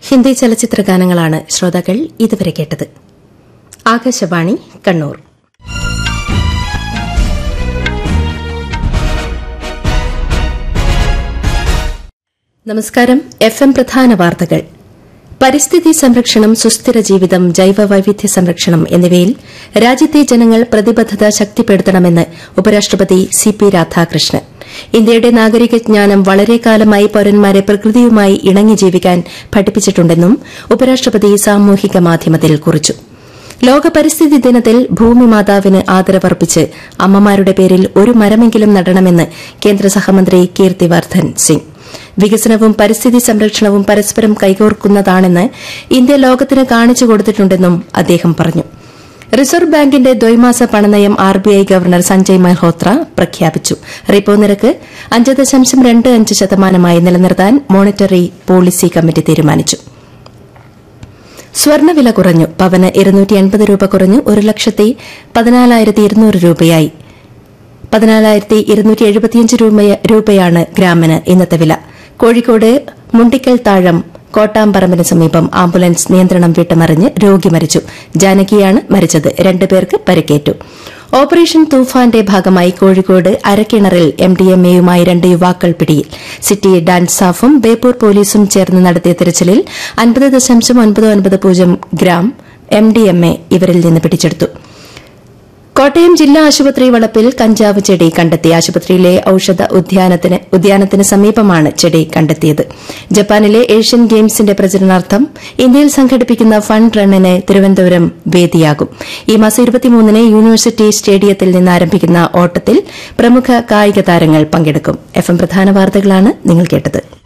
ഹിന്ദി ചലച്ചിത്ര ഗാനങ്ങളാണ് ശ്രോതാക്കൾ ഇതുവരെ കേട്ടത് ആകാശവാണി കണ്ണൂർ നമസ്കാരം എഫ് എം പ്രധാന വാർത്തകൾ പരിസ്ഥിതി സംരക്ഷണം സുസ്ഥിര ജീവിതം ജൈവ വൈവിധ്യ സംരക്ഷണം എന്നിവയിൽ രാജ്യത്തെ ജനങ്ങൾ പ്രതിബദ്ധത ശക്തിപ്പെടുത്തണമെന്ന് ഉപരാഷ്ട്രപതി സി പി രാധാകൃഷ്ണൻ ഇന്ത്യയുടെ നാഗരിക ജ്ഞാനം വളരെ കാലമായി പൌരന്മാരെ പ്രകൃതിയുമായി ഇണങ്ങി ജീവിക്കാൻ പഠിപ്പിച്ചിട്ടുണ്ടെന്നും ഉപരാഷ്ട്രപതി സാമൂഹിക മാധ്യമത്തിൽ കുറിച്ചു ലോക പരിസ്ഥിതി ദിനത്തിൽ ഭൂമി മാതാവിന് ആദരവർപ്പിച്ച് അമ്മമാരുടെ പേരിൽ ഒരു മരമെങ്കിലും നടണമെന്ന് കേന്ദ്ര സഹമന്ത്രി കീർത്തിവർദ്ധൻ സിംഗ് വികസനവും പരിസ്ഥിതി സംരക്ഷണവും പരസ്പരം കൈകോർക്കുന്നതാണെന്ന് ഇന്ത്യ ലോകത്തിന് കാണിച്ചു കൊടുത്തിട്ടുണ്ടെന്നും അദ്ദേഹം പറഞ്ഞു റിസർവ് ബാങ്കിന്റെ ദ്വൈമാസ പണനയം ആർബിഐ ഗവർണർ സഞ്ജയ് മൽഹോത്ര പ്രഖ്യാപിച്ചു റിപ്പോ നിരക്ക് അഞ്ച് ദശാംശം രണ്ട് അഞ്ച് ശതമാനമായി നിലനിർത്താൻ മോണിറ്ററി പോളിസി കമ്മിറ്റി തീരുമാനിച്ചു സ്വർണ്ണവില കുറഞ്ഞു പവന് ഇരുന്നൂറ്റി എൺപത് രൂപ കുറഞ്ഞു ഒരു ലക്ഷത്തി പതിനാലായിരത്തി ഇരുന്നൂറ് രൂപയായി പതിനാലായിരത്തി ഇരുന്നൂറ്റി എഴുപത്തിയഞ്ച് രൂപയാണ് ഗ്രാമിന് ഇന്നത്തെ വില കോഴിക്കോട് മുണ്ടിക്കൽ താഴം കോട്ടാമ്പറമ്പിന് സമീപം ആംബുലൻസ് നിയന്ത്രണം വിട്ടുമറിഞ്ഞ് രോഗി മരിച്ചു ജാനകിയാണ് മരിച്ചത് രണ്ടുപേർക്ക് പരിക്കേറ്റു ഓപ്പറേഷൻ തൂഫാന്റെ ഭാഗമായി കോഴിക്കോട് അരക്കിണറിൽ എംഡിഎംഎയുമായി രണ്ട് യുവാക്കൾ പിടിയിൽ സിറ്റി ഡാൻസ് സ്റ്റാഫും ബേപ്പൂർ പോലീസും ചേർന്ന് നടത്തിയ തിരച്ചിലിൽ അൻപത് ദശാംശം ഒൻപത് ഒൻപത് പൂജ്യം ഗ്രാം എംഡിഎംഎ ഇവരിൽ നിന്ന് പിടിച്ചെടുത്തു കോട്ടയം ജില്ലാ ആശുപത്രി വളപ്പിൽ കഞ്ചാവ് ചെടി കണ്ടെത്തി ആശുപത്രിയിലെ ഔഷധ ഉദ്യാനത്തിന് ഉദ്യാനത്തിന് സമീപമാണ് ചെടി കണ്ടെത്തിയത് ജപ്പാനിലെ ഏഷ്യൻ ഗെയിംസിന്റെ പ്രചരണാർത്ഥം ഇന്ത്യയിൽ സംഘടിപ്പിക്കുന്ന ഫണ്ട് റണ്ണിന് തിരുവനന്തപുരം വേദിയാകും ഈ മാസം ഇരുപത്തിമൂന്നിന് യൂണിവേഴ്സിറ്റി സ്റ്റേഡിയത്തിൽ നിന്ന് ആരംഭിക്കുന്ന ഓട്ടത്തിൽ പ്രമുഖ കായിക താരങ്ങൾ പങ്കെടുക്കും എഫ് എം പ്രധാന വാർത്തകളാണ് നിങ്ങൾ കേട്ടത്